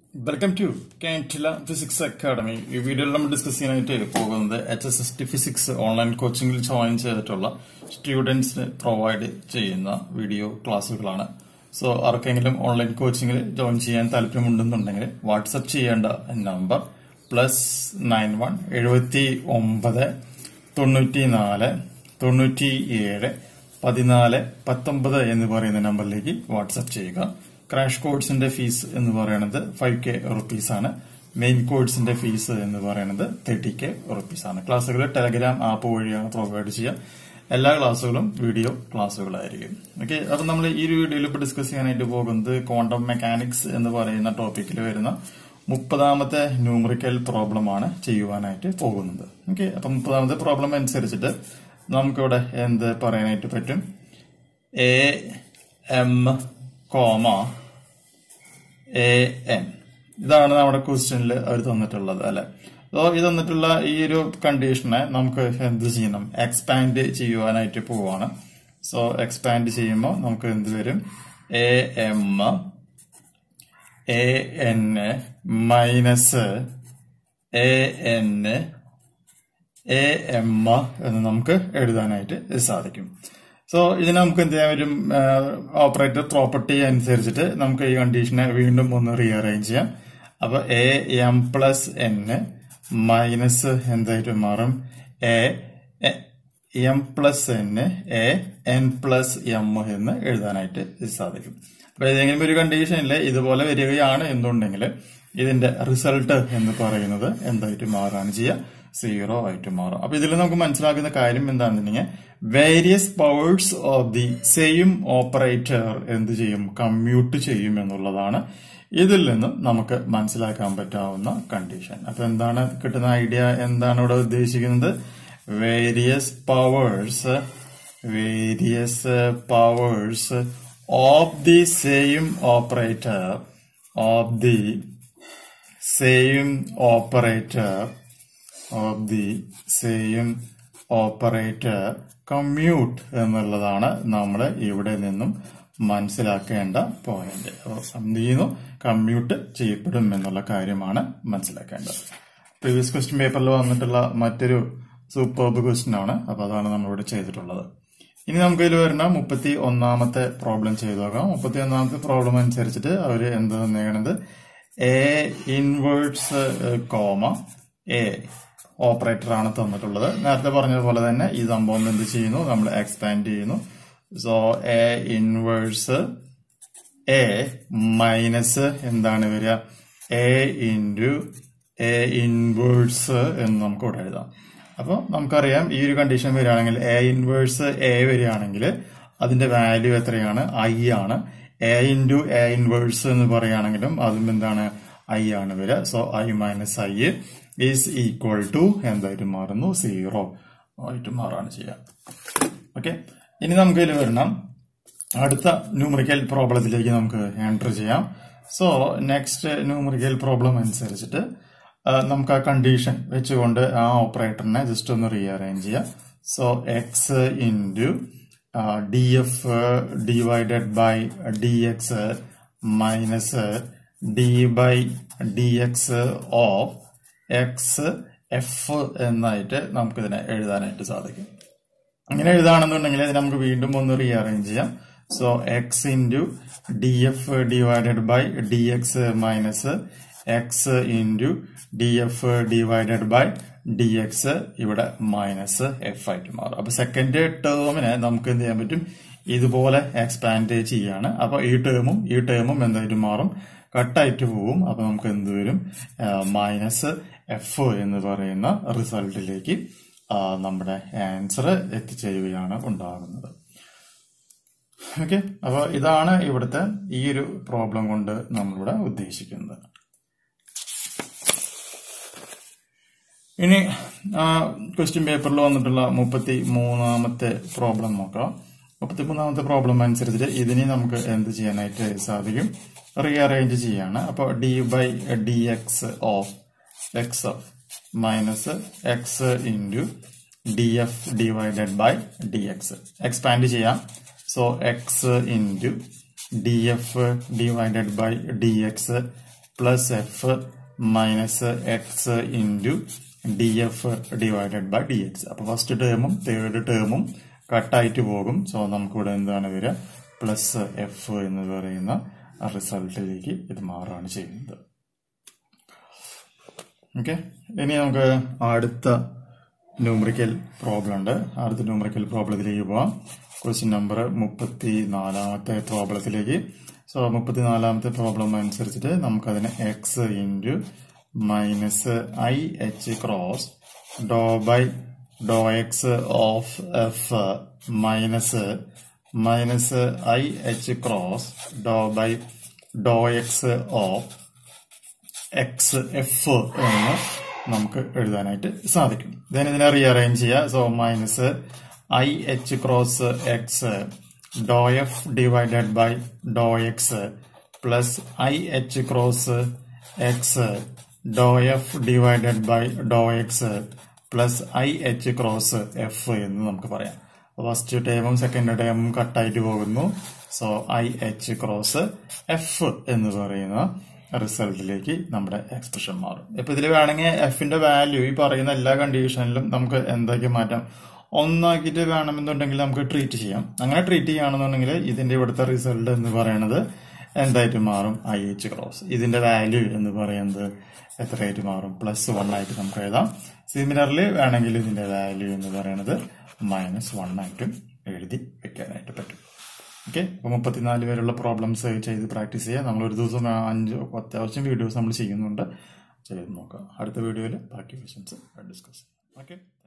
welcome to കാൻറ്റില physics academy ഈ വീഡിയോയിൽ നമ്മൾ ഡിസ്കസ് ചെയ്യാനായിട്ട് പോകുന്നത് H S S T physics online കോച്ചിങ്ങിൽ ജോയിൻ ചെയ്തിട്ടുള്ള സ്റ്റുഡൻസിന് പ്രൊവൈഡ് ചെയ്യുന്ന വീഡിയോ ക്ലാസ്സുകളാണ് സോ ആർക്കെങ്കിലും ഓൺലൈൻ കോച്ചിങ്ങിൽ ജോയിൻ ചെയ്യാൻ താല്പര്യമുണ്ടെന്നുണ്ടെങ്കിൽ വാട്സപ്പ് ചെയ്യേണ്ട നമ്പർ പ്ലസ് നയൻ വൺ എഴുപത്തി ഒമ്പത് തൊണ്ണൂറ്റി നാല് തൊണ്ണൂറ്റി ഏഴ് പതിനാല് പത്തൊമ്പത് എന്ന് പറയുന്ന നമ്പറിലേക്ക് വാട്സപ്പ് ചെയ്യുക ക്രാഷ് കോഴ്സിന്റെ ഫീസ് എന്ന് പറയുന്നത് ഫൈവ് കെ റുപ്പീസ് ആണ് മെയിൻ കോഴ്സിന്റെ ഫീസ് എന്ന് പറയുന്നത് തേർട്ടി കെ റുപ്പീസ് ആണ് ക്ലാസ്സുകൾ ടെലഗ്രാം ആപ്പ് വഴിയാണ് പ്രൊവൈഡ് ചെയ്യുക എല്ലാ ക്ലാസ്സുകളും വീഡിയോ ക്ലാസ്സുകളായിരിക്കും ഓക്കെ അപ്പൊ നമ്മൾ ഈ ഒരു വീഡിയോയിൽ ഇപ്പോൾ ഡിസ്കസ് ചെയ്യാനായിട്ട് പോകുന്നത് ക്വാണ്ടം മെക്കാനിക്സ് എന്ന് പറയുന്ന ടോപ്പിക്കിൽ വരുന്ന മുപ്പതാമത്തെ ന്യൂമറിക്കൽ പ്രോബ്ലം ആണ് ചെയ്യുവാനായിട്ട് പോകുന്നത് ഓക്കെ അപ്പൊ മുപ്പതാമത്തെ പ്രോബ്ലം അനുസരിച്ചിട്ട് നമുക്കിവിടെ എന്ത് പറയാനായിട്ട് പറ്റും A M comma A N ഇതാണ് നമ്മുടെ ക്വസ്റ്റ്യനിൽ അവർ തന്നിട്ടുള്ളത് അല്ലെ സോ ഇത് തന്നിട്ടുള്ള ഈ ഒരു കണ്ടീഷനെ നമുക്ക് എന്ത് ചെയ്യണം എക്സ്പാൻഡ് ചെയ്യുവാനായിട്ട് പോവാണ് സോ എക്സ്പാൻഡ് ചെയ്യുമ്പോൾ നമുക്ക് എന്ത് വരും A M A N minus A N A M എന്ന് നമുക്ക് എഴുതാനായിട്ട് സാധിക്കും സോ ഇതിനെ നമുക്ക് എന്ത് ചെയ്യാൻ പറ്റും ഓപ്പറേറ്റർ പ്രോപ്പർട്ടി അനുസരിച്ചിട്ട് നമുക്ക് ഈ കണ്ടീഷനെ വീണ്ടും ഒന്ന് റീഅറേഞ്ച് ചെയ്യാം അപ്പൊ A M plus N minus എന്തായിട്ട് മാറും A M plus N A N plus M എന്ന് എഴുതാനായിട്ട് സാധിക്കും അപ്പൊ ഏതെങ്കിലും ഒരു കണ്ടീഷനിൽ ഇതുപോലെ വരികയാണ് എന്നുണ്ടെങ്കിൽ ഇതിന്റെ റിസൾട്ട് എന്ന് പറയുന്നത് എന്തായിട്ട് മാറാണ് ചെയ്യുക സീറോ ആയിട്ട് മാറും അപ്പൊ ഇതിൽ നമുക്ക് മനസ്സിലാക്കുന്ന കാര്യം എന്താണെന്നുണ്ടെങ്കിൽ various powers of the same operator എന്ത് ചെയ്യും കമ്മ്യൂട്ട് ചെയ്യും എന്നുള്ളതാണ് ഇതിൽ നിന്നും നമുക്ക് മനസ്സിലാക്കാൻ പറ്റാവുന്ന കണ്ടീഷൻ അപ്പൊ എന്താണ് കിട്ടുന്ന ഐഡിയ എന്താണ് ഇവിടെ ഉദ്ദേശിക്കുന്നത് various powers various powers of the same operator of the same operator of the same operator commute എന്നുള്ളതാണ് നമ്മൾ ഇവിടെ നിന്നും മനസ്സിലാക്കേണ്ട പോയിന്റ് എന്ത് ചെയ്യുന്നു കമ്മ്യൂട്ട് ചെയ്യപ്പെടും എന്നുള്ള കാര്യമാണ് മനസ്സിലാക്കേണ്ടത് പ്രീവിയസ് ക്വസ്റ്റ്യൻ പേപ്പറിൽ വന്നിട്ടുള്ള മറ്റൊരു സൂപ്പർബ് ക്വസ്റ്റ്യൻ ആണ് അപ്പൊ അതാണ് നമ്മളിവിടെ ചെയ്തിട്ടുള്ളത് ഇനി നമുക്ക് ഇതിൽ വരുന്ന മുപ്പത്തി ഒന്നാമത്തെ പ്രോബ്ലം ചെയ്തു നോക്കാം മുപ്പത്തി ഒന്നാമത്തെ പ്രോബ്ലം അനുസരിച്ചിട്ട് അവർ എന്ത് തന്നേക്കണത് A inverse comma A operator ആണ് തന്നിട്ടുള്ളത് നേരത്തെ പറഞ്ഞതുപോലെ തന്നെ ഈ സംഭവം എന്ത് ചെയ്യുന്നു നമ്മൾ എക്സ്പാൻഡ് ചെയ്യുന്നു so A inverse A minus എന്താണ് വരിക എ ഇൻറ്റു എ ഇൻവേഴ്സ് എന്ന് നമുക്ക് ഇവിടെ എഴുതാം അപ്പോൾ നമുക്കറിയാം ഈ ഒരു കണ്ടീഷൻ വരികയാണെങ്കിൽ എ ഇൻവേഴ്സ് എ വരികയാണെങ്കിൽ അതിന്റെ വാല്യൂ എത്രയാണ് ഐ ആണ് എ ഇൻറ്റു എ ഇൻവേഴ്സ് എന്ന് പറയുകയാണെങ്കിലും അതും എന്താണ് ഐ ആണ് വരിക so I minus I is equal to എന്തായിട്ട് മാറുന്നു സീറോ ആയിട്ട് മാറാണ് ചെയ്യുക ഓക്കെ ഇനി നമുക്ക് ഇതിൽ വരണം അടുത്ത ന്യൂമറിക്കൽ പ്രോബ്ലത്തിലേക്ക് നമുക്ക് എൻറ്റർ ചെയ്യാം സോ നെക്സ്റ്റ് ന്യൂമറിക്കൽ പ്രോബ്ലം അനുസരിച്ചിട്ട് നമുക്ക് ആ കണ്ടീഷൻ വെച്ചുകൊണ്ട് ആ ഓപ്പറേറ്ററിനെ ജസ്റ്റ് ഒന്ന് റീഅറേഞ്ച് ചെയ്യാം so X into D F divided by D X minus D by D X of X F എന്നായിട്ട് നമുക്കിതിനെ എഴുതാനായിട്ട് സാധിക്കും അങ്ങനെ എഴുതാണെന്നുണ്ടെങ്കിൽ ഇത് നമുക്ക് വീണ്ടും ഒന്ന് റീഅറേഞ്ച് ചെയ്യാം so X into D F divided by D X minus X into D F divided by D X ഇവിടെ മൈനസ് എഫ് ആയിട്ട് മാറും അപ്പൊ സെക്കൻഡ് ടേമിനെ നമുക്ക് എന്ത് ചെയ്യാൻ പറ്റും ഇതുപോലെ എക്സ്പാൻഡ് ചെയ്യാണ് അപ്പൊ ഈ ടേമും ഈ ടേമും എന്തായിട്ട് മാറും കട്ടായിട്ട് പോവും അപ്പൊ നമുക്ക് എന്ത് വരും മൈനസ് എഫ് എന്ന് പറയുന്ന റിസൾട്ടിലേക്ക് നമ്മുടെ ആൻസർ എത്തിച്ചേരുകയാണ് ഉണ്ടാകുന്നത് ഓക്കെ അപ്പോൾ ഇതാണ് ഇവിടുത്തെ ഈ ഒരു പ്രോബ്ലം കൊണ്ട് നമ്മളിവിടെ ഉദ്ദേശിക്കുന്നത് ഇനി ക്വസ്റ്റ്യൻ പേപ്പറിൽ വന്നിട്ടുള്ള മുപ്പത്തി മൂന്നാമത്തെ പ്രോബ്ലം നോക്കാം മുപ്പത്തി മൂന്നാമത്തെ പ്രോബ്ലം അനുസരിച്ചിട്ട് ഇതിനെ നമുക്ക് എന്ത് ചെയ്യാനായിട്ട് സാധിക്കും റീഅറേഞ്ച് ചെയ്യാണ് അപ്പോൾ D by D X of X of minus X into D F divided by D X expand ചെയ്യാം so X into D F divided by D X plus F minus X into D F divided by D X അപ്പൊ first ടേമും third ടേമും കട്ടായിട്ട് പോകും സോ നമുക്കിവിടെ എന്താണ് വരിക പ്ലസ് എഫ് എന്ന് പറയുന്ന റിസൾട്ടിലേക്ക് ഇത് മാറുകയാണ് ചെയ്യുന്നത് ഓക്കെ ഇനി നമുക്ക് അടുത്ത ന്യൂമറിക്കൽ പ്രോബ്ലം ഉണ്ട് അടുത്ത ന്യൂമറിക്കൽ പ്രോബ്ലത്തിലേക്ക് പോവാം ക്വസ്റ്റ്യൻ നമ്പർ മുപ്പത്തി നാലാമത്തെ പ്രോബ്ലത്തിലേക്ക് സോ മുപ്പത്തി നാലാമത്തെ പ്രോബ്ലം അനുസരിച്ചിട്ട് നമുക്കതിന് X into minus I H cross doh by doh X of F minus minus I H cross doh by doh X of X F എന്ന് നമുക്ക് എഴുതാനായിട്ട് സാധിക്കും ദെൻ ഇതിനെ റീഅറേഞ്ച് ചെയ്യുക so minus I H cross X doh F divided by doh X plus I H cross X doh F divided by doh X plus I H cross F എന്ന് നമുക്ക് പറയാം first ടേമും second ടേമും കട്ടായിട്ട് പോകുന്നു so I H cross F എന്ന് പറയുന്ന റിസൾട്ടിലേക്ക് നമ്മുടെ expression മാറും ഇപ്പൊ ഇതിൽ വേണമെങ്കിൽ എഫിന്റെ വാല്യൂ ഈ പറയുന്ന എല്ലാ കണ്ടീഷനിലും നമുക്ക് എന്തൊക്കെ മാറ്റാം ഒന്നാക്കിയിട്ട് വേണമെന്നുണ്ടെങ്കിൽ നമുക്ക് ട്രീറ്റ് ചെയ്യാം അങ്ങനെ ട്രീറ്റ് ചെയ്യുകയാണെന്നുണ്ടെങ്കിൽ ഇതിന്റെ ഇവിടുത്തെ റിസൾട്ട് എന്ന് പറയുന്നത് എന്തായിട്ട് മാറും ഐ എച്ച് ക്രോസ് ഇതിന്റെ വാല്യൂ എന്ന് പറയുന്നത് എത്രയായിട്ട് മാറും പ്ലസ് വൺ ആയിട്ട് നമുക്ക് എഴുതാം സിമിലർലി വേണമെങ്കിൽ ഇതിന്റെ വാല്യൂ എന്ന് പറയുന്നത് മൈനസ് വൺ ആയിട്ടും എഴുതി വെക്കാനായിട്ട് പറ്റും ഓക്കെ അപ്പൊ മുപ്പത്തിനാല് വരെയുള്ള പ്രോബ്ലംസ് ചെയ്ത് പ്രാക്ടീസ് ചെയ്യുക നമ്മൾ ഒരു ദിവസം അഞ്ച് അത്യാവശ്യം വീഡിയോസ് നമ്മൾ ചെയ്യുന്നുണ്ട് ചെയ്ത് നോക്കാം അടുത്ത വീഡിയോയിൽ ബാക്കി ക്വസ്റ്റ്യൻസ് ഡിസ്കസ് ചെയ്യാം ഓക്കെ